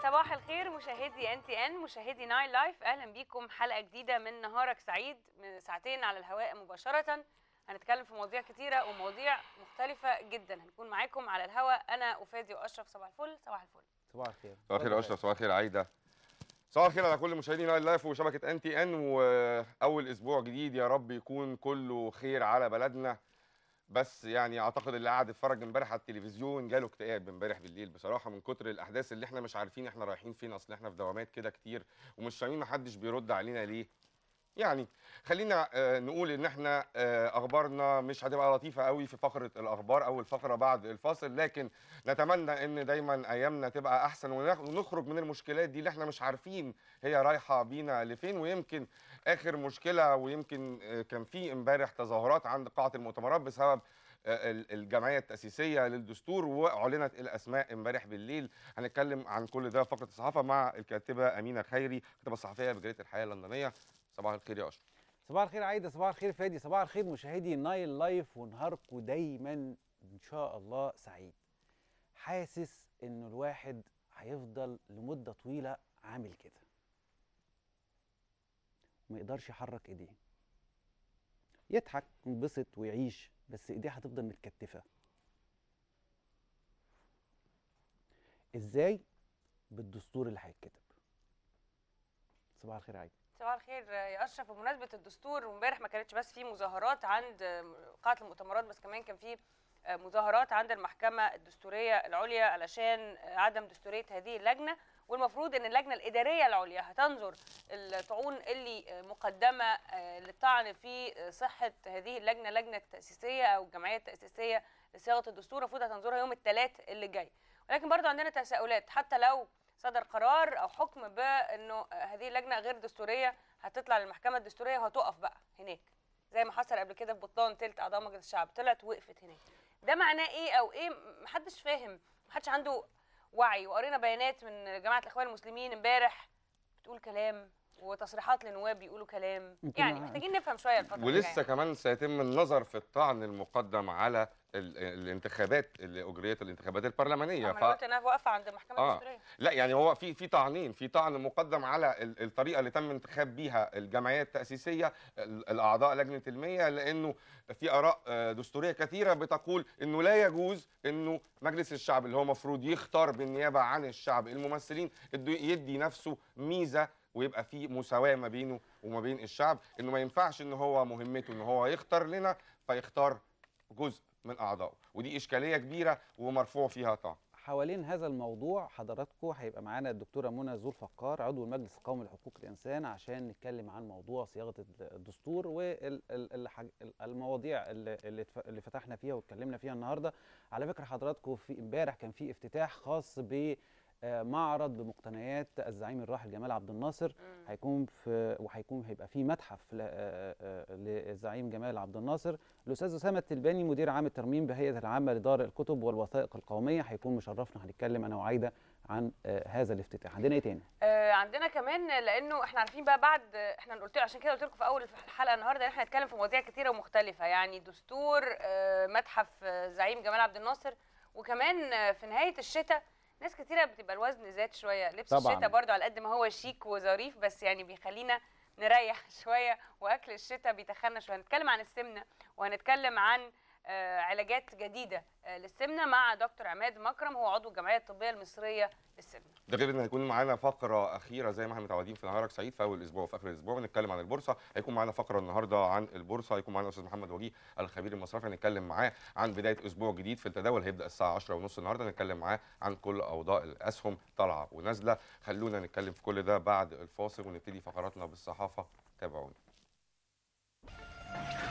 صباح الخير مشاهدي ان تي ان مشاهدي ناين لايف اهلا بيكم حلقه جديده من نهارك سعيد من ساعتين على الهواء مباشره هنتكلم في مواضيع كتيره ومواضيع مختلفه جدا هنكون معاكم على الهواء انا افادي واشرف صباح الفل صباح الفل صباح الخير صباح الخير يا اشرف صباح الخير عايده صباح الخير على كل مشاهدي نايل لايف وشبكه ان تي ان واول اسبوع جديد يا رب يكون كله خير على بلدنا بس يعني اعتقد اللي قاعد اتفرج امبارح على التلفزيون جاله اكتئاب امبارح بالليل بصراحه من كتر الاحداث اللي احنا مش عارفين احنا رايحين فين اصل احنا في دوامات كده كتير ومش فاهمين محدش بيرد علينا ليه يعني خلينا آه، نقول ان احنا آه، اخبارنا مش هتبقى لطيفه قوي في فقره الاخبار او الفقره بعد الفاصل لكن نتمنى ان دايما ايامنا تبقى احسن ونخ- ونخرج من المشكلات دي اللي احنا مش عارفين هي رايحه بينا لفين ويمكن اخر مشكله ويمكن آه، كان في امبارح تظاهرات عند قاعه المؤتمرات بسبب آه، ال- الجمعيه التاسيسيه للدستور واعلنت الاسماء امبارح بالليل هنتكلم عن كل ده في فقره الصحافه مع الكاتبه امينه خيري الكاتبه الصحفيه بجريده الحياه اللندنيه صباح الخير يا اشرف صباح الخير عايده صباح الخير فادي صباح الخير مشاهدي نايل لايف ونهاركم دايما ان شاء الله سعيد حاسس انه الواحد هيفضل لمده طويله عامل كده ما يقدرش يحرك ايديه يضحك وينبسط ويعيش بس ايديه هتفضل متكتفه ازاي بالدستور اللي هيتكتب صباح الخير عايده صباح الخير يا اشرف بمناسبه الدستور وامبارح ما كانتش بس في مظاهرات عند قاعه المؤتمرات بس كمان كان في مظاهرات عند المحكمه الدستوريه العليا علشان عدم دستوريه هذه اللجنه والمفروض ان اللجنه الاداريه العليا هتنظر الطعون اللي مقدمه للطعن في صحه هذه اللجنه لجنه التاسيسيه او الجمعيه التاسيسيه لصياغه الدستور المفروض هتنظرها يوم الثلاث اللي جاي ولكن برضو عندنا تساؤلات حتى لو صدر قرار او حكم بانه هذه اللجنه غير دستوريه هتطلع للمحكمه الدستوريه وهتقف بقى هناك زي ما حصل قبل كده في بطلان تلت اعضاء مجلس الشعب طلعت وقفت هناك ده معناه ايه او ايه محدش فاهم محدش عنده وعي وقرينا بيانات من جماعه الاخوان المسلمين امبارح بتقول كلام وتصريحات لنواب بيقولوا كلام يمكن يعني أنا- محتاجين نفهم شويه الفتره اللي ولسه جاية. كمان سيتم النظر في الطعن المقدم على ال- الانتخابات اللي اجريت الانتخابات البرلمانيه أما انا قلت انها واقفه عند المحكمه آه. الدستوريه لا يعني هو في في طعنين في طعن مقدم على ال- الطريقه اللي تم انتخاب بيها الجمعيه التاسيسيه ال- الاعضاء لجنه المية لانه في اراء آه، دستوريه كثيره بتقول انه لا يجوز انه مجلس الشعب اللي هو مفروض يختار بالنيابه عن الشعب الممثلين إنه يدي نفسه ميزه ويبقى في مساواه ما بينه وما بين الشعب انه ما ينفعش ان هو مهمته ان هو يختار لنا فيختار جزء من اعضائه ودي اشكاليه كبيره ومرفوع فيها طعن حوالين هذا الموضوع حضراتكم هيبقى معانا الدكتوره منى زول فقار عضو المجلس القومي لحقوق الانسان عشان نتكلم عن موضوع صياغه الدستور والمواضيع اللي اللي اتف- اللي فتحنا فيها واتكلمنا فيها النهارده على فكره حضراتكم في امبارح كان في افتتاح خاص ب آه، معرض بمقتنيات الزعيم الراحل جمال عبد الناصر مم. هيكون في وهيكون هيبقى في متحف ل- آه، آه، للزعيم جمال عبد الناصر الاستاذ اسامه التلباني مدير عام الترميم بهيئه العامه لدار الكتب والوثائق القوميه هيكون مشرفنا هنتكلم انا وعايده عن آه، هذا الافتتاح عندنا ايه تاني آه، عندنا كمان لانه احنا عارفين بقى بعد احنا قلت عشان كده قلت لكم في اول الحلقه النهارده ان احنا هنتكلم في مواضيع كتيره ومختلفه يعني دستور آه، متحف آه، زعيم جمال عبد الناصر وكمان آه، في نهايه الشتاء ناس كتيره بتبقى الوزن زاد شويه لبس طبعاً. الشتاء برضو على قد ما هو شيك وظريف بس يعني بيخلينا نريح شويه واكل الشتاء بيتخنى شويه هنتكلم عن السمنه وهنتكلم عن آه، علاجات جديده آه، للسمنه مع دكتور عماد مكرم هو عضو الجمعيه الطبيه المصريه للسمنه ده غير ان هيكون معانا فقره اخيره زي ما احنا متعودين في نهارك سعيد في اول اسبوع وفي اخر الاسبوع بنتكلم عن البورصه هيكون معانا فقره النهارده عن البورصه هيكون معانا الاستاذ محمد وجيه الخبير المصرفي هنتكلم معاه عن بدايه اسبوع جديد في التداول هيبدا الساعه 10 ونص النهارده هنتكلم معاه عن كل اوضاع الاسهم طالعه ونازله خلونا نتكلم في كل ده بعد الفاصل ونبتدي فقراتنا بالصحافه تابعونا